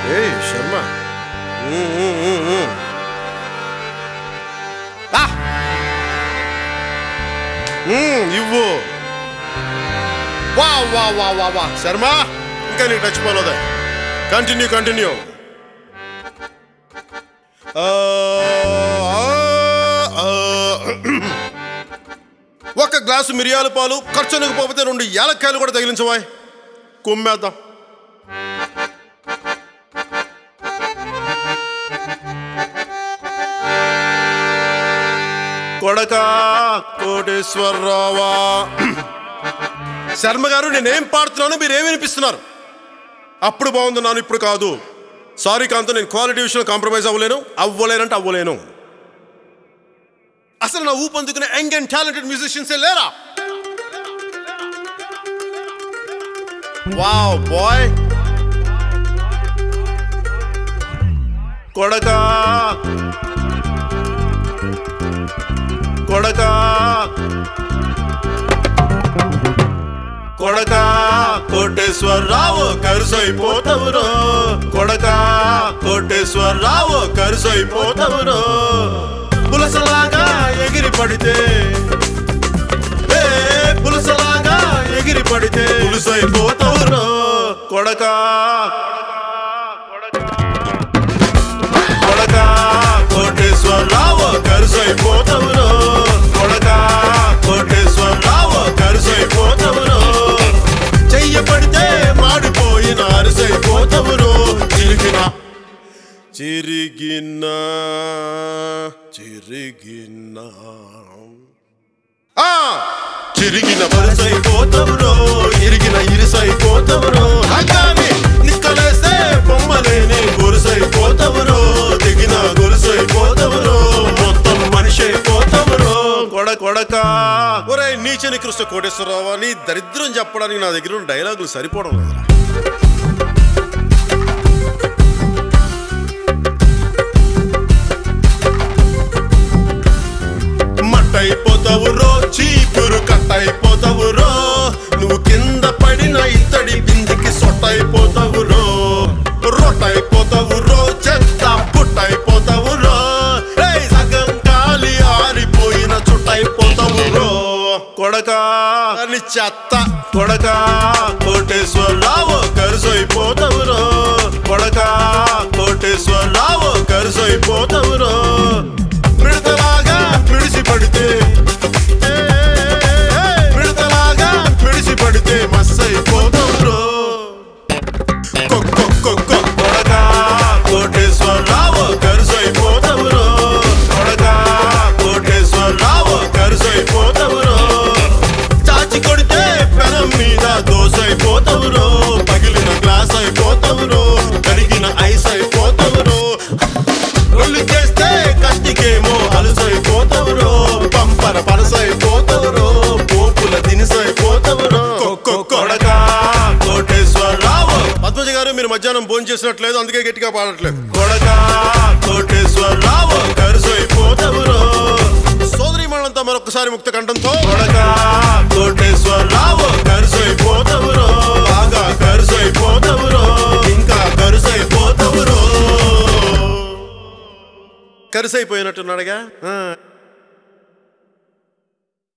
ఏయ్ శర్మ మ్మ్, మ్మ్, మ్మ్, మ్మ్. ఆ! మ్మ్, ఇవ్వు వా వా వా వా వా శర్మ ఇంకా నీకు టచ్ పోలేదా కంటిన్యూ కంటిన్యూ ఒక గ్లాసు మిరియాల పాలు ఖర్చునకు పోతే రెండు యాలక్కాయలు కూడా తగిలించవా కుమ్మేద్దాం కొడక కోటేశ్వరరావా శర్మ గారు నేనేం పాడుతున్నాను మీరు ఏమి వినిపిస్తున్నారు అప్పుడు బాగుందన్నాను ఇప్పుడు కాదు సారీ కాంతో నేను క్వాలిటీ విషయంలో కాంప్రమైజ్ అవ్వలేను అవ్వలేనంటే అవ్వలేను అసలు నా ఊపందుకునే యంగ్ అండ్ టాలెంటెడ్ మ్యూజిషియన్సే లేరా వావ్ బాయ్ కొడక కొడక కొడక కోటేశ్వరరావు కరుసైపోతవురో కొడక కోటేశ్వరరావు కరుసైపోతవురో పులసలాగా ఎగిరి పడితే ఏ పులసలాగా ఎగిరి పడితే పులుసైపోతవురో కొడక కొడక కోటేశ్వరరావు కరుసైపోతవురో కొడక కోటేశ్వరరావు కరుసైపోతవురో చెయ్యబడితే మాడిపోయిన అరిసైపోతవురో చిరిగిన చిరిగిన చిరిగిన ఆ! చిరిగిన వరుసైపోతవురో ఇరిగిన ఇరుసైపోతవురో అగాని నిక్కలేస్తే బొమ్మలేని గొలుసైపోతవురో దిగిన గొలుసైపోతవురో మొత్తం మనిషి అయిపోతవురో కొడ కొడక ఒరే నీచని కృష్ణ కోటేశ్వరరావు నీ దరిద్రం చెప్పడానికి నా దగ్గర ఉన్న డైలాగులు సరిపోవడం లేదురా మట్టయిపోతావు రో చీపురు కట్టయిపోతావు రో నువ్వు కింద పడిన ఇత్తడి బిందికి సొట్టయిపోతావు రో రొట్టయిపోతావు రో చెత్త పుట్టయిపోతావు రో రేయ్ సగం గాలి ఆరిపోయిన చుట్టయిపోతావు రో కొడక అని చెత్త కొడక కోటేశ్వరరావు కరుసైపోతావు రో కొడక కోటేశ్వరరావు కరుసైపోతావు రో మిడతలాగా మిడిసి పడితే ఏ, మిడతలాగా మిడిసి పడితే మస్సైపోతావు రో కొడక కోటేశ్వరరావు కరుసైపోతవురో కొడక కోటేశ్వరరావు కరుసైపోతవురో చాచి కొడితే పెనం మీద దోసైపోతవురో పగిలిన గ్లాస్ అయిపోతవురో కరిగిన ఐస్ అయిపోతవురో ఒళ్ళు చేస్తే కష్టికేమో అలసైపోతవురో పంపర పరసైపోతవురో పోపుల దినిసైపోతవురో కొడక కోటేశ్వరరావు పద్మజ గారు మీరు మధ్యాహ్నం భోజనం చేసినట్లేదు అందుకే గట్టిగా పాడట్లేదు కొడక కోటేశ్వరరావు కరుసైపోతవురో సోదరి మనంతా మరొకసారి ముక్త కంఠంతో కొడక కోటేశ్వరరావు కరుసైపోతవురో బాగా కరుసైపోతవురో ఇంకా కరుసైపోతవురో కరుసైపోయినట్టున్నాడుగా ఆ.